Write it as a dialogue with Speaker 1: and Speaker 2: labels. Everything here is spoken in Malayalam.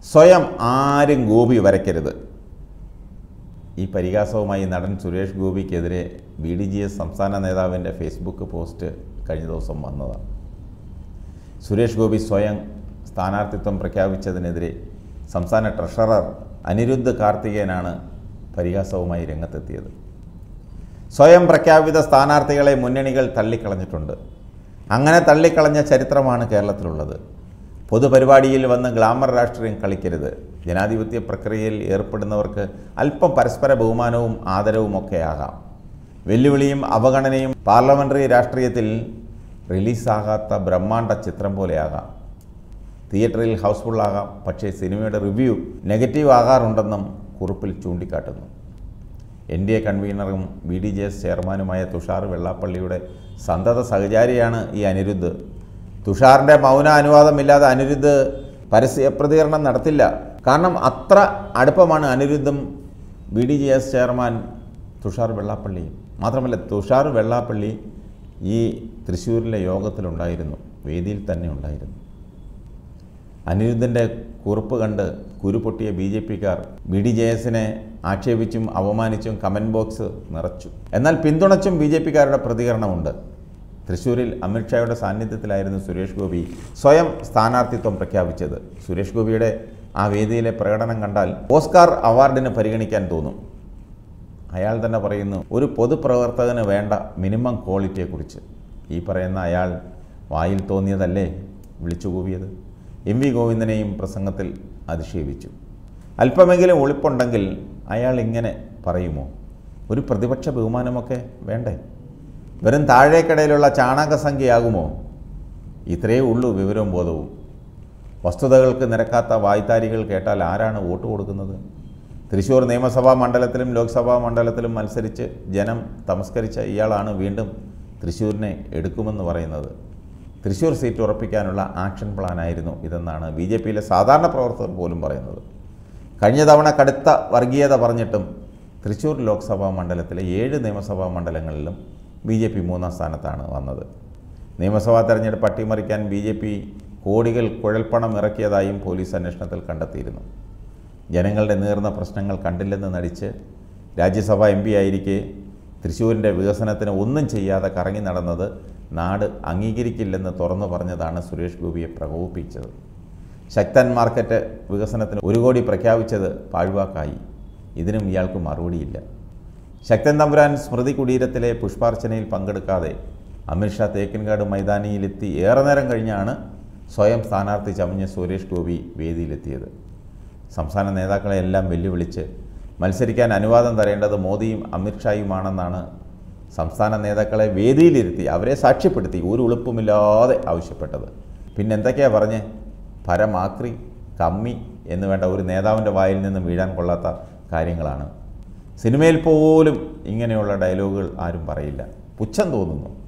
Speaker 1: സ്വയം ആരും ഗോപി വരയ്ക്കരുത് ഈ പരിഹാസവുമായി നടൻ സുരേഷ് ഗോപിക്കെതിരെ ബി ഡി ജി എസ് സംസ്ഥാന നേതാവിൻ്റെ ഫേസ്ബുക്ക് പോസ്റ്റ് കഴിഞ്ഞ ദിവസം വന്നതാണ് സുരേഷ് ഗോപി സ്വയം സ്ഥാനാർത്ഥിത്വം പ്രഖ്യാപിച്ചതിനെതിരെ സംസ്ഥാന ട്രഷറർ അനിരുദ്ധ് കാർത്തികേയനാണ് പരിഹാസവുമായി രംഗത്തെത്തിയത് സ്വയം പ്രഖ്യാപിത സ്ഥാനാർത്ഥികളെ മുന്നണികൾ തള്ളിക്കളഞ്ഞിട്ടുണ്ട് അങ്ങനെ തള്ളിക്കളഞ്ഞ ചരിത്രമാണ് കേരളത്തിലുള്ളത് പൊതുപരിപാടിയിൽ വന്ന് ഗ്ലാമർ രാഷ്ട്രീയം കളിക്കരുത് ജനാധിപത്യ പ്രക്രിയയിൽ ഏർപ്പെടുന്നവർക്ക് അല്പം പരസ്പര ബഹുമാനവും ആദരവുമൊക്കെ ആകാം വെല്ലുവിളിയും അവഗണനയും പാർലമെൻ്ററി രാഷ്ട്രീയത്തിൽ റിലീസാകാത്ത ബ്രഹ്മാണ്ഡ ചിത്രം പോലെയാകാം തിയേറ്ററിൽ ഹൗസ്ഫുള്ളാകാം പക്ഷേ സിനിമയുടെ റിവ്യൂ നെഗറ്റീവ് ആകാറുണ്ടെന്നും കുറിപ്പിൽ ചൂണ്ടിക്കാട്ടുന്നു എൻ ഡി എ കൺവീനറും ബി ഡി ജെ എസ് ചെയർമാനുമായ തുഷാർ വെള്ളാപ്പള്ളിയുടെ സന്തത സഹചാരിയാണ് ഈ അനിരുദ്ധ് തുഷാറിൻ്റെ മൗന അനുവാദമില്ലാതെ അനിരുദ്ധ് പരസ്യ പ്രതികരണം നടത്തില്ല കാരണം അത്ര അടുപ്പമാണ് അനിരുദ്ധും B D J S chairman Tushar വെള്ളാപ്പള്ളിയും മാത്രമല്ല തുഷാർ വെള്ളാപ്പള്ളി ഈ തൃശ്ശൂരിലെ യോഗത്തിലുണ്ടായിരുന്നു വേദിയിൽ തന്നെ ഉണ്ടായിരുന്നു അനിരുദ്ധൻ്റെ കുറിപ്പ് കണ്ട് കുരുപൊട്ടിയ ബി ജെ പിക്കാർ ബി ഡി ജെ എസിനെ ആക്ഷേപിച്ചും അവമാനിച്ചും കമൻറ്റ് ബോക്സ് നിറച്ചു എന്നാൽ പിന്തുണച്ചും ബി ജെ പിക്കാരുടെ പ്രതികരണമുണ്ട് തൃശ്ശൂരിൽ അമിത്ഷായുടെ സാന്നിധ്യത്തിലായിരുന്നു സുരേഷ് ഗോപി സ്വയം സ്ഥാനാർത്ഥിത്വം പ്രഖ്യാപിച്ചത് സുരേഷ് ഗോപിയുടെ ആ വേദിയിലെ പ്രകടനം കണ്ടാൽ ഓസ്കാർ അവാർഡിന് പരിഗണിക്കാൻ തോന്നും അയാൾ തന്നെ പറയുന്നു ഒരു പൊതുപ്രവർത്തകന് വേണ്ട മിനിമം ക്വാളിറ്റിയെക്കുറിച്ച് ഈ പറയുന്ന അയാൾ വായിൽ തോന്നിയതല്ലേ വിളിച്ചു കൂവിയത് എം വി ഗോവിന്ദനെയും പ്രസംഗത്തിൽ അധിക്ഷേപിച്ചു അല്പമെങ്കിലും ഒളിപ്പുണ്ടെങ്കിൽ അയാൾ ഇങ്ങനെ പറയുമോ ഒരു പ്രതിപക്ഷ ബഹുമാനമൊക്കെ വേണ്ടേ വെറും താഴേക്കടയിലുള്ള ചാണകസംഖ്യയാകുമോ ഇത്രയേ ഉള്ളൂ വിവരവും ബോധവും വസ്തുതകൾക്ക് നിരക്കാത്ത വായ്ത്താരികൾ കേട്ടാൽ ആരാണ് വോട്ട് കൊടുക്കുന്നത് തൃശ്ശൂർ നിയമസഭാ മണ്ഡലത്തിലും ലോക്സഭാ മണ്ഡലത്തിലും മത്സരിച്ച് ജനം തമസ്കരിച്ച ഇയാളാണ് വീണ്ടും തൃശ്ശൂരിനെ എടുക്കുമെന്ന് പറയുന്നത് തൃശ്ശൂർ സീറ്റ് ഉറപ്പിക്കാനുള്ള ആക്ഷൻ പ്ലാനായിരുന്നു ഇതെന്നാണ് ബി ജെ പിയിലെ സാധാരണ പ്രവർത്തകർ പോലും പറയുന്നത് കഴിഞ്ഞ തവണ കടുത്ത വർഗീയത പറഞ്ഞിട്ടും തൃശ്ശൂർ ലോക്സഭാ മണ്ഡലത്തിലെ ഏഴ് നിയമസഭാ മണ്ഡലങ്ങളിലും ബി ജെ പി മൂന്നാം സ്ഥാനത്താണ് വന്നത് നിയമസഭാ തെരഞ്ഞെടുപ്പ് അട്ടിമറിക്കാൻ ബി ജെ പി കോടികൾ കുഴൽപ്പണം ഇറക്കിയതായും പോലീസ് അന്വേഷണത്തിൽ കണ്ടെത്തിയിരുന്നു ജനങ്ങളുടെ നീർന്ന പ്രശ്നങ്ങൾ കണ്ടില്ലെന്ന് നടിച്ച് രാജ്യസഭ എം പി ആയിരിക്കെ തൃശ്ശൂരിൻ്റെ വികസനത്തിന് ഒന്നും ചെയ്യാതെ കറങ്ങി നടന്നത് നാട് അംഗീകരിക്കില്ലെന്ന് തുറന്നു പറഞ്ഞതാണ് സുരേഷ് ഗോപിയെ പ്രകോപിപ്പിച്ചത് ശക്തൻ മാർക്കറ്റ് വികസനത്തിന് ഒരു കോടി പ്രഖ്യാപിച്ചത് പാഴ്വാക്കായി ഇതിനും ഇയാൾക്ക് മറുപടിയില്ല ശക്തൻ തമ്പുരാൻ സ്മൃതി കുടീരത്തിലെ പുഷ്പാർച്ചനയിൽ പങ്കെടുക്കാതെ അമിത്ഷാ തേക്കിൻകാട് മൈതാനിയിലെത്തി ഏറെ നേരം കഴിഞ്ഞാണ് സ്വയം സ്ഥാനാർത്ഥി ചമഞ്ഞ സുരേഷ് ഗോപി വേദിയിലെത്തിയത് സംസ്ഥാന നേതാക്കളെയെല്ലാം വെല്ലുവിളിച്ച് മത്സരിക്കാൻ അനുവാദം തരേണ്ടത് മോദിയും അമിത്ഷായുമാണെന്നാണ് സംസ്ഥാന നേതാക്കളെ വേദിയിലിരുത്തി അവരെ സാക്ഷ്യപ്പെടുത്തി ഒരു ഉളുപ്പുമില്ലാതെ ആവശ്യപ്പെട്ടത് പിന്നെ എന്തൊക്കെയാ പറഞ്ഞ് പരമാക്രി കമ്മി എന്ന് വേണ്ട ഒരു നേതാവിൻ്റെ വായിൽ നിന്ന് വീഴാൻ കൊള്ളാത്ത കാര്യങ്ങളാണ് സിനിമയിൽ പോലും ഇങ്ങനെയുള്ള ഡയലോഗുകൾ ആരും പറയില്ല പുച്ഛം തോന്നുന്നു